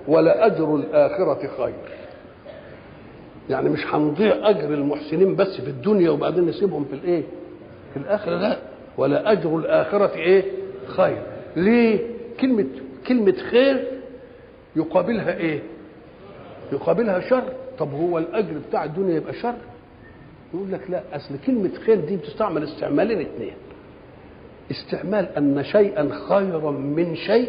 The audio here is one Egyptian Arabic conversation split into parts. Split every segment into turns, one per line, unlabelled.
ولا اجر الاخره خير يعني مش هنضيع اجر المحسنين بس في الدنيا وبعدين نسيبهم في الايه في الاخره لا ولا اجر الاخره ايه خير ليه كلمه كلمه خير يقابلها ايه يقابلها شر طب هو الاجر بتاع الدنيا يبقى شر يقول لك لا اصل كلمه خير دي بتستعمل استعمالين اثنين استعمال ان شيئا خيرا من شيء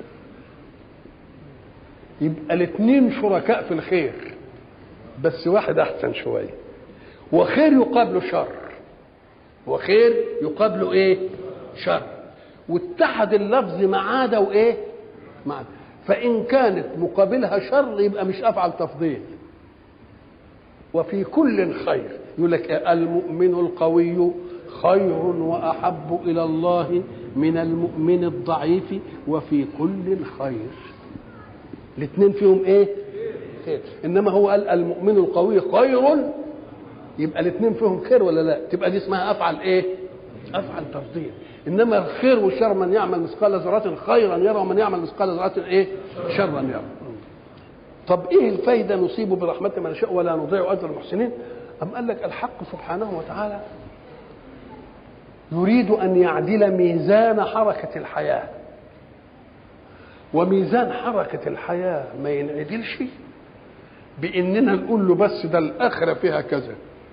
يبقى الاثنين شركاء في الخير بس واحد احسن شويه وخير يقابله شر وخير يقابله ايه شر واتحد اللفظ مع ده وايه مع ده فان كانت مقابلها شر يبقى مش افعل تفضيل وفي كل خير يقول لك المؤمن القوي خير واحب الى الله من المؤمن الضعيف وفي كل خير الاثنين فيهم ايه خير انما هو قال المؤمن القوي خير يبقى الاثنين فيهم خير ولا لا تبقى دي اسمها افعل ايه افعل تفضيل انما الخير والشر من يعمل مثقال ذره خيرا يرى ومن يعمل مثقال ذره ايه شرا يرى طب ايه الفايده نصيب برحمه من نشاء ولا نضيع اجر المحسنين ام قال لك الحق سبحانه وتعالى يريد ان يعدل ميزان حركه الحياه وميزان حركه الحياه ما ينعدلش باننا نقول له بس ده الاخره فيها كذا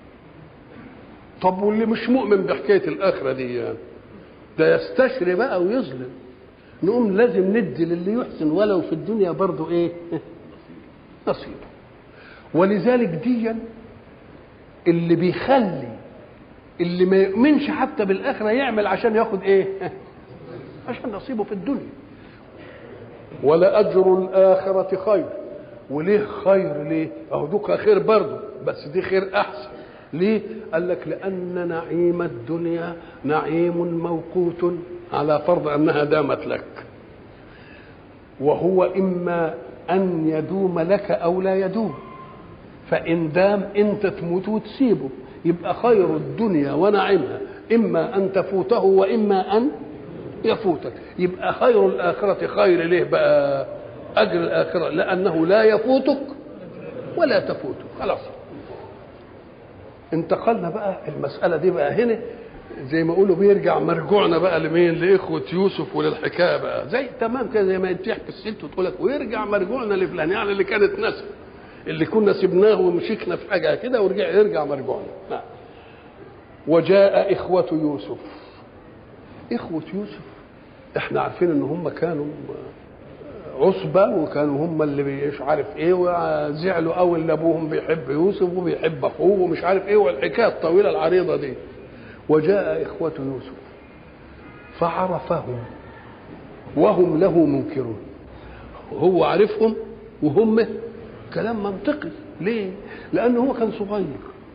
طب واللي مش مؤمن بحكايه الاخره دي يعني ده يستشري بقى ويظلم نقوم لازم ندي للي يحسن ولو في الدنيا برضه ايه نصيبه ولذلك ديا اللي بيخلي اللي ما يؤمنش حتى بالاخره يعمل عشان ياخد ايه عشان نصيبه في الدنيا ولا اجر الاخره خير وليه خير ليه اهو دوك خير برضه بس دي خير احسن ليه قال لك لان نعيم الدنيا نعيم موقوت على فرض انها دامت لك وهو اما ان يدوم لك او لا يدوم فان دام انت تموت وتسيبه يبقى خير الدنيا ونعيمها اما ان تفوته واما ان يفوتك يبقى خير الاخره خير ليه بقى اجر الاخره لانه لا يفوتك ولا تفوتك خلاص انتقلنا بقى المساله دي بقى هنا زي ما يقولوا بيرجع مرجوعنا بقى لمين لاخوه يوسف وللحكايه بقى زي تمام كده زي ما تحكي الست وتقول لك ويرجع مرجوعنا لفلان يعني اللي كانت نسب اللي كنا سبناه ومشيكنا في حاجه كده ورجع يرجع مرجوعنا نعم وجاء اخوه يوسف اخوه يوسف احنا عارفين ان هم كانوا عصبة وكانوا هم اللي مش عارف ايه وزعلوا قوي ان ابوهم بيحب يوسف وبيحب اخوه ومش عارف ايه والحكايه الطويله العريضه دي وجاء اخوه يوسف فعرفهم وهم له منكرون هو عارفهم وهم كلام منطقي ليه لانه هو كان صغير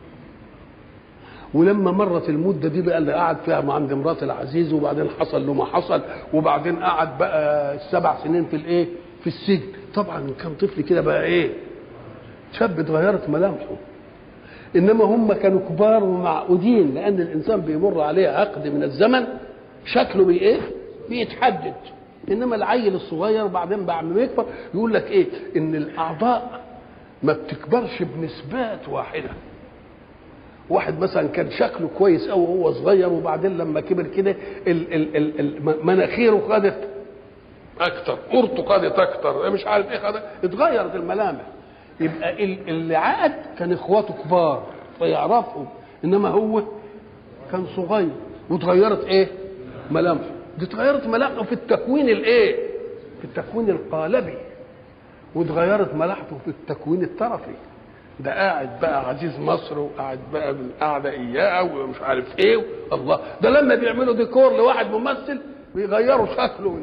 ولما مرت المده دي بقى اللي قعد فيها مع عند مرات العزيز وبعدين حصل له ما حصل وبعدين قعد بقى السبع سنين في الايه في السجن طبعا كان طفل كده بقى ايه شاب اتغيرت ملامحه انما هم كانوا كبار ومعقودين لان الانسان بيمر عليه عقد من الزمن شكله بي ايه بيتحدد انما العيل الصغير بعدين بعد ما يكبر يقول لك ايه ان الاعضاء ما بتكبرش بنسبات واحده واحد مثلا كان شكله كويس قوي وهو صغير وبعدين لما كبر كده مناخيره خدت اكتر قرطه خدت اكتر مش عارف ايه خدت اتغيرت الملامح يبقى اللي عقد كان اخواته كبار فيعرفهم انما هو كان صغير واتغيرت ايه ملامحه دي اتغيرت ملامحه في التكوين الايه في التكوين القالبي واتغيرت ملامحه في التكوين الطرفي ده قاعد بقى عزيز مصر وقاعد بقى بالقعده اياه ومش عارف ايه الله ده لما بيعملوا ديكور لواحد ممثل بيغيروا شكله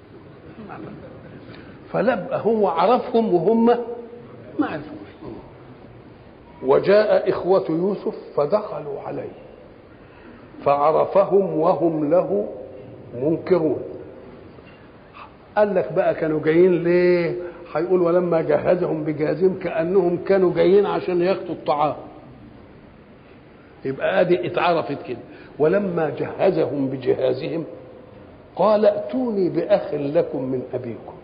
فلبقى هو عرفهم وهم ما عرفوش وجاء إخوة يوسف فدخلوا عليه فعرفهم وهم له منكرون قال لك بقى كانوا جايين ليه هيقول ولما جهزهم بجهازهم كانهم كانوا جايين عشان ياخدوا الطعام يبقى ادي اتعرفت كده ولما جهزهم بجهازهم قال ائتوني باخ لكم من ابيكم